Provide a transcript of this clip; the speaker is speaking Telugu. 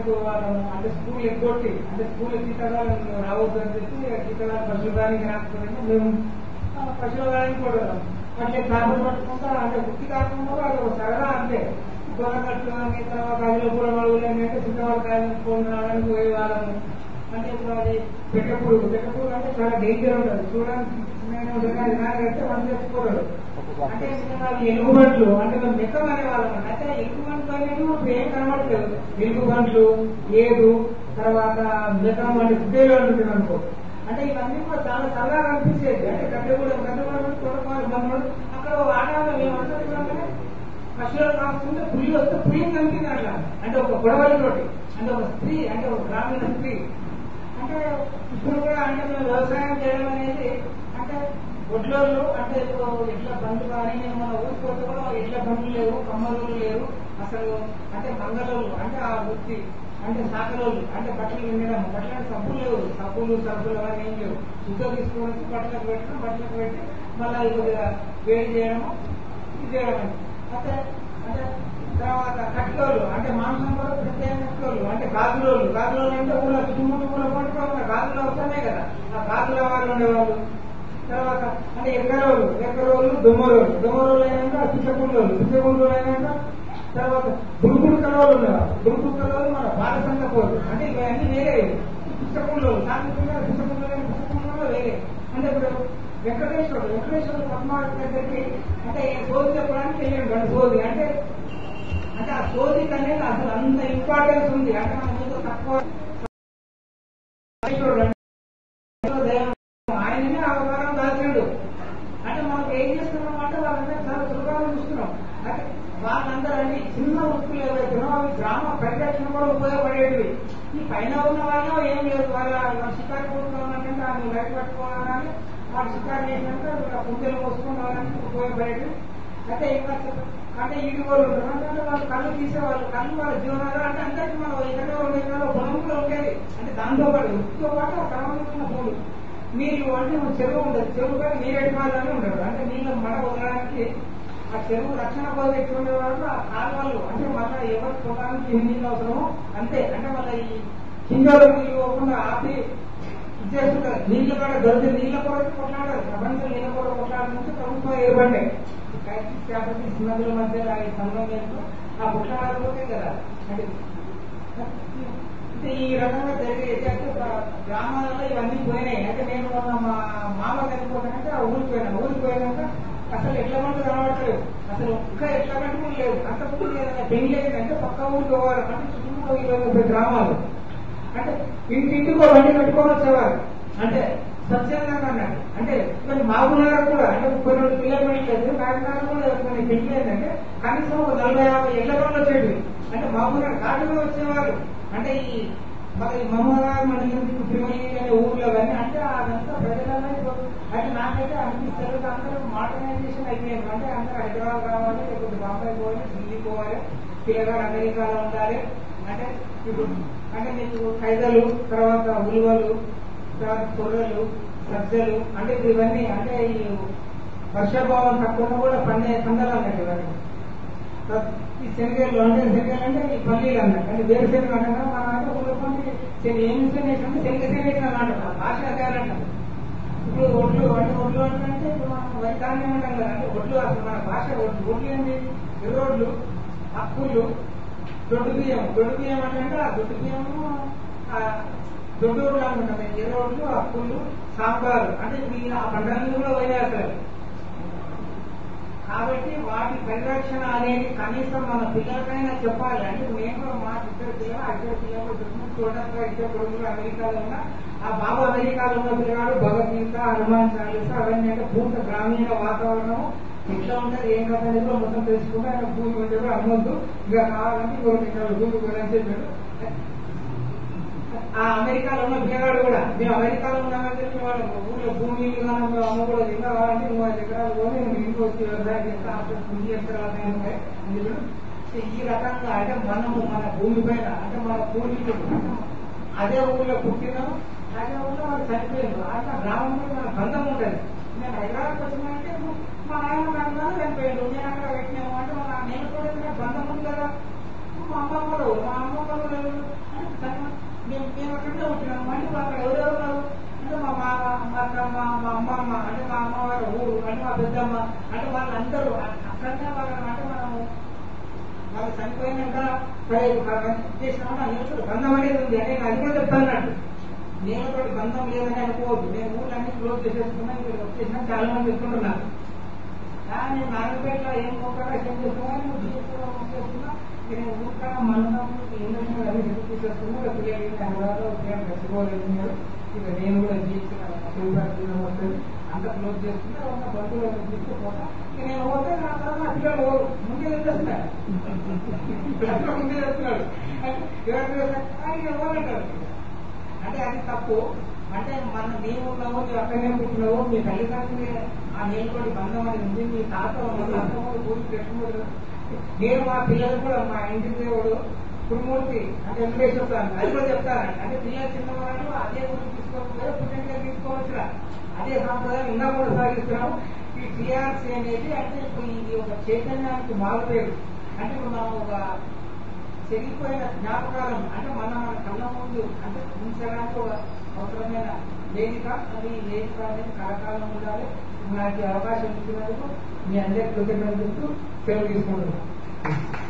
ఆయనకు వాళ్ళను అంటే స్కూల్ ఎగ్గొట్టి అంటే స్కూల్ జీతగాలను రావద్దు అని చెప్పి జీతగాలు పశువుల దానికి రాకపోయినా మేము ఆ, పశువుల దానికి కూడా అట్లే చేపలు పట్టుకుంటా అంటే వృత్తి కాకుండా అది ఒక సరదా అంతే గొర్రెకట్లు అని తర్వాత అదిలో కూడా వాళ్ళు అంటే చిన్నవాళ్ళకాయలు ఫోన్ రావడానికి పోయే వాళ్ళము అంటే ఇప్పుడు అది పెట్టకూడదు పెట్టకూడదు అంటే చాలా డేంజర్ ఉంటుంది చూడడానికి చిన్నగానే ఉంటుంది కానీ దాని అంటే మనం తెచ్చుకోరు అంటే నిజంగా అవి ఎలుగుబంట్లు అంటే మేము మెక్కం అనే వాళ్ళం అయితే ఎలుగుబంట్లు అనేది ఇప్పుడు ఏం కనబడలేదు ఎలుగుబంట్లు ఏడు తర్వాత మెక్కం అంటే గుడ్డేలు ఉంటుంది అనుకో అంటే ఇవన్నీ కూడా చాలా చల్లగా అనిపించేది అంటే గడ్డగూడెం గడ్డగూడెం చూడకాలు బంధువులు అక్కడ ఆటలు మేమంతా చూడగానే పశువులు కాకుండా పులి వస్తే పులి కనిపింది అట్లా అంటే ఒక గొడవలతోటి అంటే ఒక స్త్రీ అంటే ఒక గ్రామీణ స్త్రీ అంటే ఇప్పుడు కూడా అంటే మేము వ్యవసాయం చేయడం అనేది అంటే ఒడ్లోళ్ళు అంటే ఇప్పుడు ఎట్ల బండ్లు కానీ నేను మన ఊరికొస్తే కూడా ఎట్ల బండ్లు లేవు కమ్మలు లేవు అసలు అంటే మంగళోళ్ళు అంటే ఆ వృత్తి అంటే సాకరోళ్ళు అంటే బట్టలు వినడం బట్టలు సబ్బులు లేవు సబ్బులు సబ్బులు అవన్నీ ఏం లేవు శుద్ధ తీసుకోవడానికి బట్టలకు పెట్టడం బట్టలకు పెట్టి మళ్ళీ కొద్దిగా వేడి చేయడము ఇది చేయడం అంటే అంటే తర్వాత కట్లోళ్ళు అంటే మాంసం కూడా ప్రత్యేక కట్లోళ్ళు అంటే గాజులోళ్ళు గాజులోళ్ళు అంటే ఊళ్ళో చుట్టుముట్టు ఊళ్ళో పట్టుకోవాలి గాజులు అవసరమే కదా ఆ గాజుల వాళ్ళు ఉండేవాళ్ళు తర్వాత అంటే ఎక్కరోళ్ళు ఎక్కరోళ్ళు దుమ్మరోళ్ళు దుమ్మరోళ్ళు అయినాక పిచ్చకుండోళ్ళు పిచ్చకుండోళ్ళు అయినాక తర్వాత బుడుగుడు కలవాళ్ళు ఉన్నారు బుడుగుడు కలవాళ్ళు మన బాలసంగ పోదు అంటే ఇవన్నీ వేరే పిచ్చకుండోళ్ళు సాంకేతికంగా పిచ్చకుండోళ్ళు పిచ్చకుండోళ్ళు వేరే అంటే ఇప్పుడు వెంకటేశ్వరుడు వెంకటేశ్వరుడు పద్మావతి దగ్గరికి అంటే సోది చెప్పడానికి వెళ్ళాడు వాడు సోది అంటే అంటే ఆ సోదికి అనేది అసలు అంత ఇంపార్టెన్స్ ఉంది అంటే మన మీద తక్కువ ఆయననే అవతారం దాచాడు అంటే మనం ఏం చేస్తున్నాం అంటే వాళ్ళందరూ చాలా సులభంగా చూస్తున్నాం అంటే వాళ్ళందరూ అన్ని చిన్న వృత్తులు ఏవైతున్నాో అవి గ్రామ పరిరక్షణ కూడా ఉపయోగపడేటివి ఈ పైన ఉన్న వాళ్ళు ఏం లేదు వాళ్ళ షికారు కొట్టుకోవాలంటే ఆయన బయట పట్టుకోవాలని వాళ్ళు షికారు చేసినాక కుంచెలు పోసుకోవడానికి ఉపయోగపడేటివి అయితే ఇంకా చెప్ప- అంటే ఈడు వాళ్ళు ఉంటారు అంటే వాళ్ళు కళ్ళు తీసేవాళ్ళు కళ్ళు వాళ్ళ జీవనాలు అంటే అందరికీ మనం ఎక్కడో రెండు ఎకరాలు పొలం కూడా ఉండేది అంటే దాంతో పాటు వృత్తితో పాటు ఆ క్రమంలో భూమి నీళ్ళు అంటే మన చెరువు ఉండదు చెరువు కానీ నీరెట్టి వాళ్ళని ఉండదు అంటే నీళ్ళు మడ వదలడానికి ఆ చెరువు రక్షణ కోసం ఎక్కడ ఉండేవాళ్ళు ఆ కాలువలు అంటే మళ్ళీ ఎవరి పొలానికి ఎన్ని నీళ్ళు అవసరమో అంతే అంటే మళ్ళీ ఈ కిందలో నీళ్ళు పోకుండా ఆపి ఇచ్చేస్తుంటారు నీళ్లు కూడా దొరికి నీళ్ళ కొరకు కొట్లాడారు ప్రపంచం నీళ్ళ కొరకు కొట్లాడడం నుంచి ప్రభుత్వం ఏర్పడ్డాయి కాబట్టి నదుల మధ్య ఈ సంఘం చేస్తూ ఆ కొట్లాడకపోతే కదా అంటే అంటే ఈ రకంగా జరిగే అంటే గ్రామాలలో ఇవన్నీ పోయినాయి అంటే నేను మొన్న మా మామ చనిపోతానంటే ఆ ఊరికి పోయినా ఊరికి పోయినాక అసలు ఎట్ల మంది కనబడలేదు అసలు ఒక్క ఎట్ల మంది కూడా లేవు అంత ముందు ఏదైనా పెళ్లి అయిందంటే పక్క ఊరికి పోవాలి అంటే చుట్టూ ఇరవై ముప్పై గ్రామాలు అంటే ఇంటింటికి ఒక బండి పెట్టుకొని వచ్చేవారు అంటే స్వచ్ఛందంగా అన్నాడు అంటే కొన్ని మాగున్నారు కూడా అంటే కొన్ని రోజులు పిల్లలు పెట్టలేదు కాకినాడ కూడా కొన్ని పెళ్లి ఏంటంటే కనీసం ఒక నలభై యాభై ఏళ్ళ వాళ్ళు వచ్చేటివి అంటే మామూలుగా కాటుగా వచ్చేవారు అంటే ఈ మన ఈ మమ్మగారు మన తిరుమలి అనే ఊర్లో కానీ అంటే అదంతా ప్రజలనే అంటే నాకైతే అనిపిస్తారు అందరూ మోడర్నైజేషన్ అయిపోయింది అంటే అందరూ హైదరాబాద్ రావాలి లేకపోతే బాంబే పోవాలి ఢిల్లీ పోవాలి పిల్లగాడు అమెరికాలో ఉండాలి అంటే ఇప్పుడు అంటే మీకు ఖైదలు తర్వాత ఉలువలు తర్వాత కొర్రలు సజ్జలు అంటే ఇప్పుడు ఇవన్నీ అంటే ఈ వర్షాభావం తక్కువ కూడా పండే పందలు అన్నట్టు ఇవన్నీ ఈ శనగలు అంటే శనగలు అంటే ఈ పల్లీలు అన్నట్టు అంటే వేరుశనగ అనగా మన అంటే ఒక మంది శని- ఏం శనగ అంటే శనగ శనగ అన్నట్టు ఆ భాష అదే అంటారు ఇప్పుడు ఒడ్లు అంటే ఒడ్లు అంటే ఇప్పుడు మనం వైధాన్యం అంటాం కదా అంటే ఒడ్లు అసలు మన భాష ఒడ్లు ఒడ్లు ఏంటి ఎర్రోడ్లు అప్పులు దొడ్డు బియ్యం దొడ్డు బియ్యం అంటే ఆ దొడ్డు బియ్యము ఆ దొడ్డు రోడ్లు అనుకుంటాం ఎర్రోడ్లు అప్పులు సాంబారు అంటే ఇప్పుడు ఈ ఆ పంటలన్నీ కూడా పోయినాయి కాబట్టి వాటి పరిరక్షణ అనేది కనీసం మన పిల్లలకైనా చెప్పాలి అంటే నేను కూడా మా ఇద్దరు పిల్లలు ఆ ఇద్దరు పిల్లలు దుర్మం చూడడానికి ఇద్దరు కొడుకులు అమెరికాలో ఉన్న ఆ బాబు అమెరికాలో ఉన్న పిల్లగాడు భగవద్గీత హనుమాన్ చాలీస అవన్నీ అంటే పూర్తి గ్రామీణ వాతావరణం ఎట్లా ఉంటుంది ఏం కథ అనేది కూడా మొత్తం తెలుసుకుంటే ఆయన భూమి ఉంటే కూడా అమ్మొద్దు ఇక కావాలంటే ఇంకొక ఎకరాలు భూమి కూడా చెప్పాడు ఆ అమెరికాలో ఉన్న పిల్లగాడు కూడా మేము అమెరికాలో ఉన్నామని చెప్పి వాళ్ళ ఊళ్ళో భూమి కానీ మేము అమ్మ కూడా ఇంకా కావాలంటే నువ్వు ఐదు ఎకరాలు కొని నువ్వు ఇంటికి వచ్చి వ్యవసాయం చేస్తా అప్పుడు పుణ్య చేస్తారు ఈ రకంగా అంటే మనము మన భూమి పైన అంటే మన పూర్వీకులు అంటే అదే ఊళ్ళో పుట్టినాం అదే ఊళ్ళో వాళ్ళు చనిపోయారు అట్లా గ్రామంలో మన బంధం ఉంటుంది నేను హైదరాబాద్ వచ్చినానంటే ఇప్పుడు మా నాయన బంధాలు చనిపోయాడు నేను అక్కడ పెట్టినాము అంటే మా నేను కూడా ఏదైనా బంధం ఉంది కదా మా అమ్మమ్మలు మా అమ్మమ్మలు లేరు. అంటే అక్కడే ఉంటున్నాను మళ్ళీ అక్కడ ఎవరెవరు అంటే మా మామ మా అత్తమ్మ మా అమ్మమ్మ అంటే మా అమ్మవారి ఊరు అంటే మా పెద్దమ్మ అంటే వాళ్ళందరూ అక్కడనే వాళ్ళని అంటే మనము వాళ్ళు చనిపోయినాక సరే చేసినామని నేను బంధం అనేది ఉంది అంటే నేను అది కూడా చెప్తాను నేను తోటి బంధం లేదని అనుకోవద్దు నేను ఊళ్ళన్నీ క్లోజ్ చేసేసుకున్నా ఇక్కడ వచ్చేసిన చాలా మంది చెప్తుంటున్నారు కానీ నాగపేటలో ఏం పోతాడో ఏం చేస్తున్నా నువ్వు జీవితంలో చేస్తున్నా నేను ఊరికా మందం ఇంగ్లీష్ అవి చెప్పి తీసేస్తున్నా ఇక పిల్లలకి హైదరాబాద్లో ఉద్యోగం పెట్టుకోలేదు ఇక నేను కూడా జీవించిన శివరాత్రి వస్తుంది అంత క్లోజ్ చేస్తున్నా ఉన్న బంధువులను తీసుకుపోతా ఇక నేను పోతే నా తర్వాత నా పిల్లలు పోరు ముందే తెచ్చేస్తున్నాడు ముందే తెస్తున్నాడు ఎవరు ఎవరంటారు అంటే అది తప్పు అంటే మన నీవు ఉన్నావు నీ అక్కడనే పుట్టినావు మీ తల్లిదండ్రులు ఆ నీళ్ళతోటి బంధం అనేది ఉంది మీ తాత మా తాత పూర్తి కృష్ణమూర్తి నేను మా పిల్లలు కూడా మా ఇంటి దేవుడు కురుమూర్తి అంటే వెంకటేశ్వర చెప్తాను అది కూడా చెప్తాను అంటే పిల్లలు చిన్నవాళ్ళు అదే గురించి తీసుకోవచ్చు పుట్టినగా తీసుకోవచ్చు అదే సాంప్రదాయం ఇంకా కూడా సాగిస్తున్నాం ఈ టీఆర్సీ అనేది అంటే ఇప్పుడు ఇది ఒక చైతన్యానికి మారుపేరు అంటే ఇప్పుడు మనం ఒక చెరిగిపోయిన జ్ఞాపకాలను అంటే మన మన కళ్ళ ముందు అంటే ఉంచడానికి ఒక అవసరమైన వేదిక అది ఈ వేదిక అనేది కలకాలం ఉండాలి నాకు ఈ అవకాశం ఇచ్చినందుకు మీ అందరి కృతజ్ఞతలు సెలవు తీసుకుంటున్నాను